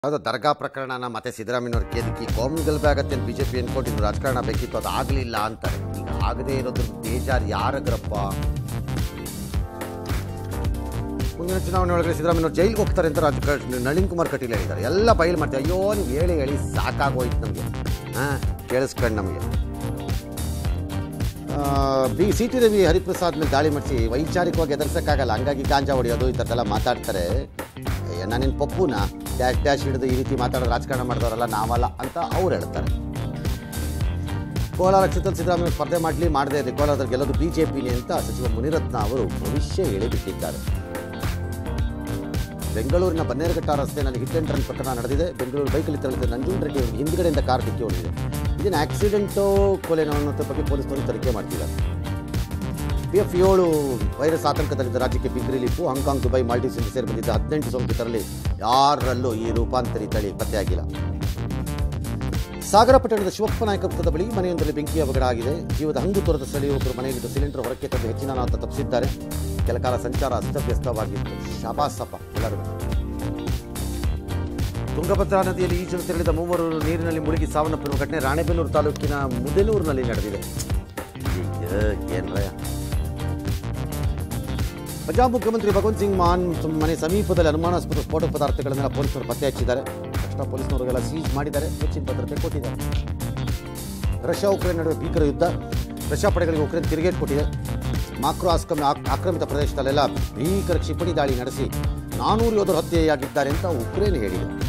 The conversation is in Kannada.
ಅದು ದರ್ಗಾ ಪ್ರಕರಣನ ಮತ್ತೆ ಸಿದ್ದರಾಮಯ್ಯವ್ರ ಕೇದಕ್ಕೆ ಕೋಮು ಗಲಭೆ ಆಗತ್ತೆ ಅಂತ ಬಿಜೆಪಿ ಅನ್ಕೊಂಡಿದ್ರು ರಾಜಕಾರಣ ಬೇಕಿತ್ತು ಅದು ಆಗಲಿಲ್ಲ ಅಂತಾರೆ ಈಗ ಆಗದೇ ಇರೋದ್ರ ಬೇಜಾರು ಯಾರಗ್ರಪ್ಪ ಮುಂದಿನ ಚುನಾವಣೆ ಒಳಗಡೆ ಸಿದ್ದರಾಮಯ್ಯವ್ರು ಜೈಲಿಗೆ ಹೋಗ್ತಾರೆ ಅಂತ ರಾಜ ನಳಿನ್ ಕುಮಾರ್ ಕಟೀಲ್ ಹೇಳಿದ್ದಾರೆ ಎಲ್ಲ ಬಯಲು ಮಾಡ್ತಾರೆ ಅಯ್ಯೋ ನೀವು ಹೇಳಿ ಹೇಳಿ ಸಾಕಾಗೋಯ್ತು ನಮಗೆ ಹಾಂ ಕೇಳಿಸ್ಕೊಂಡು ನಮಗೆ B C T Ravi Hariprasad ಮೇಲೆ ದಾಳಿ ಮಾಡಿಸಿ ವೈಚಾರಿಕವಾಗಿ ಎದುರಿಸೋಕ್ಕಾಗಲ್ಲ ಹಂಗಾಗಿ ಗಾಂಜಾ ಹೊಡೆಯೋದು ಈ ಥರದ್ದೆಲ್ಲ ಮಾತಾಡ್ತಾರೆ ಅಯ್ಯ ನಾನೇನು ಪಪ್ಪುನ ಡ್ಯಾಶ್ ಡ್ಯಾಶ್ ಹಿಡಿದು ಈ ರೀತಿ ಮಾತಾಡೋದು ರಾಜಕಾರಣ ಮಾಡಿದವರಲ್ಲ ನಾವಲ್ಲ ಅಂತ ಅವ್ರು ಹೇಳ್ತಾರೆ ಕೋಲಾರ ಕ್ಷೇತ್ರದಲ್ಲಿ ಸಿದ್ದರಾಮಯ್ಯ ಸ್ಪರ್ಧೆ ಮಾಡಲಿ ಮಾಡದೇ ಇರಲಿ ಕೋಲಾರದಲ್ಲಿ ಗೆಲ್ಲೋದು ಬಿ ಜೆ ಪಿನೇ ಅಂತ ಸಚಿವ ಮುನಿರತ್ನ ಅವರು ಭವಿಷ್ಯ ಹೇಳಿಬಿಟ್ಟಿದ್ದಾರೆ ಬೆಂಗಳೂರಿನ ಬನ್ನೇರಘಟ್ಟ ರಸ್ತೆಯಲ್ಲಿ ಹಿಟ್ ಆ್ಯಂಡ್ ರನ್ ಪ್ರಕರಣ ನಡೆದಿದೆ ಬೆಂಗಳೂರು ಬೈಕಲ್ಲಿ ತೆರಳಿದ ನಂಜುಂಡ ರೆಡ್ಡಿ ಅವರಿಗೆ ಹಿಂದ್ಗಡೆಯಿಂದ ಕಾರ್ ಡಿಕ್ಕಿ ಹೊಡೆದಿದೆ ಇದನ್ನು ಆಕ್ಸಿಡೆಂಟು ಕೊಲೆನೋ ಅನ್ನೋ ಬಗ್ಗೆ ಪೊಲೀಸರು ತನಿಖೆ ಮಾಡ್ತಿದ್ದಾರೆ ಪಿ ಎಫ್ ಏಳು ವೈರಸ್ ಆತಂಕದಲ್ಲಿದ್ದ ರಾಜ್ಯಕ್ಕೆ ಬಿಗ್ ರಿಲೀಫು ಹಾಂಗ್ಕಾಂಗ್ ದುಬೈ ಮಾಲ್ಡೀವ್ಸಿಂದ ಸೇರಿ ಬಂದಿದ್ದ ಹದಿನೆಂಟು ಸೋಂಕಿತರಲ್ಲಿ ಯಾರಲ್ಲೂ ಈ ರೂಪಾಂತರಿ ತಳಿ ಪತ್ತೆಯಾಗಿಲ್ಲ ಸಾಗರ ಪಟ್ಟಣದ ಶಿವಪ್ಪ ನಾಯಕ ವೃತ್ತದ ಬಳಿ ಮನೆಯೊಂದರಲ್ಲಿ ಬೆಂಕಿ ಅವಘಡ ಆಗಿದೆ ಜೀವದ ಹಂಗು ತೊರೆದ ಸ್ಥಳೀಯ ಯುವಕರು ಮನೆಯಲ್ಲಿದ್ದ ಸಿಲಿಂಡರ್ ಹೊರಕ್ಕೆ ತಂದು ಹೆಚ್ಚಿನ ಅನಾಹುತ ತಪ್ಪಿಸಿದ್ದಾರೆ ಕೆಲ ಕಾಲ ಸಂಚಾರ ಅಸ್ತವ್ಯಸ್ತವಾಗಿತ್ತು ಶಾಬಾಸಪ್ಪ ಎಲ್ಲರಿಗೂ ತುಂಗಭದ್ರಾ ನದಿಯಲ್ಲಿ ಈಜಲು ತೆರಳಿದ ಮೂವರು ನೀರಿನಲ್ಲಿ ಮುಳುಗಿ ಸಾವನ್ನಪ್ಪಿರುವ ಘಟನೆ ರಾಣೆಬೆನ್ನೂರು ತಾಲೂಕಿನ ಮುದೆನೂರಿನಲ್ಲಿ ನಡೆದಿದೆ ಏನ್ರಯ ಪಂಜಾಬ್ ಮುಖ್ಯಮಂತ್ರಿ ಭಗವಂತ್ ಸಿಂಗ್ ಮಾನ್ ಮನೆ ಸಮೀಪದಲ್ಲಿ ಅನುಮಾನಾಸ್ಪದ ಸ್ಫೋಟಕ ಪದಾರ್ಥಗಳನ್ನೆಲ್ಲ ಪೊಲೀಸರು ಪತ್ತೆ ಹಚ್ಚಿದ್ದಾರೆ ತಕ್ಷಣ ಪೊಲೀಸ್ನವರಿಗೆಲ್ಲ ಸೀಸ್ ಮಾಡಿದ್ದಾರೆ ಹೆಚ್ಚಿನ ಭದ್ರತೆ ಕೊಟ್ಟಿದ್ದಾರೆ ರಷ್ಯಾ ಉಕ್ರೇನ್ ನಡುವೆ ಭೀಕರ ಯುದ್ಧ ರಷ್ಯಾ ಪಡೆಗಳಿಗೆ ಉಕ್ರೇನ್ ತಿರುಗೇಟ್ ಕೊಟ್ಟಿದೆ ಮಾಕ್ರೋ ಆಸ್ಕಮ್ ಆಕ್- ಆಕ್ರಮಿತ ಪ್ರದೇಶದಲ್ಲೆಲ್ಲ ಭೀಕರ ಕ್ಷಿಪಣಿ ದಾಳಿ ನಡೆಸಿ ನಾನೂರು ಯೋಧರು ಹತ್ಯೆಯಾಗಿದ್ದಾರೆ ಅಂತ ಉಕ್ರೇನ್ ಹೇಳಿದೆ